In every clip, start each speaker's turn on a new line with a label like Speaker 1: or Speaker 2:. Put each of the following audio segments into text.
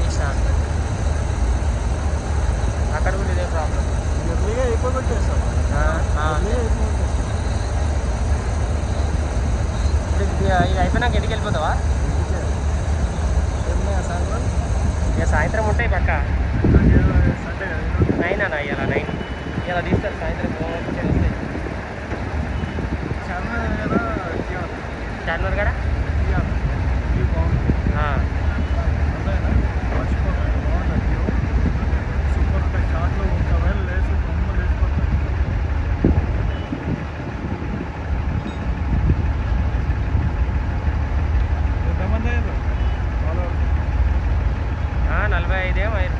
Speaker 1: చేసిన అక్కడ కూడా ఇదే ప్రాబ్లం
Speaker 2: ఎర్లీగా అయిపోగొట్టేస్తాం ఎర్లీగా అయిపోగొట్టేస్తాం
Speaker 1: ఇప్పుడు ఇది ఇది అయిపోయినాక ఇంటికి వెళ్ళిపోతావా
Speaker 2: ఇంటికే ఏమన్నా సాయంత్రం
Speaker 1: ఇక సాయంత్రం ఉంటాయి పక్క
Speaker 2: నాకేదో సండే కదా ఈరోజు.
Speaker 1: నైన్ అన్న ఇవాళ నైన్ ఇలా తీస్తారు సాయంత్రం ఫోన్ వస్తాయి
Speaker 2: చాలా ఏదో ఇవ్వాలి.
Speaker 1: చార్మినార్ కాడ
Speaker 2: ఇవ్వాలి. ఇవి బాగుంది
Speaker 1: ఆ.
Speaker 2: అదేనా మర్చిపోకండి బాగుంది వ్యూ సూపర్ ఉంటాయి షార్ట్లో ఒకవేళ లేచి బొమ్మ లేచిపోతాయి ఎంతమంది అయ్యారు ఫాలోవర్స్
Speaker 1: ఆ, నలభై ఐదేమో అయింది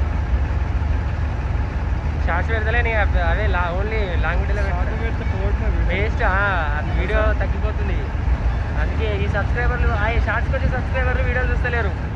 Speaker 1: షార్ట్స్ పెడతలే నీ అవ్- అవే లా ఓన్లీ లాంగ్ వీడియోలో
Speaker 2: షార్ట్ పెడితే పోవట్లేదు వీడియో.
Speaker 1: వేస్ట్ వీడియో తగ్గిపోతుంది అందుకే ఈ సబ్స్క్రైబర్లు ఆ షార్ట్స్కి వచ్చే సబ్స్క్రైబర్లు వీడియోలు చూస్తలేరు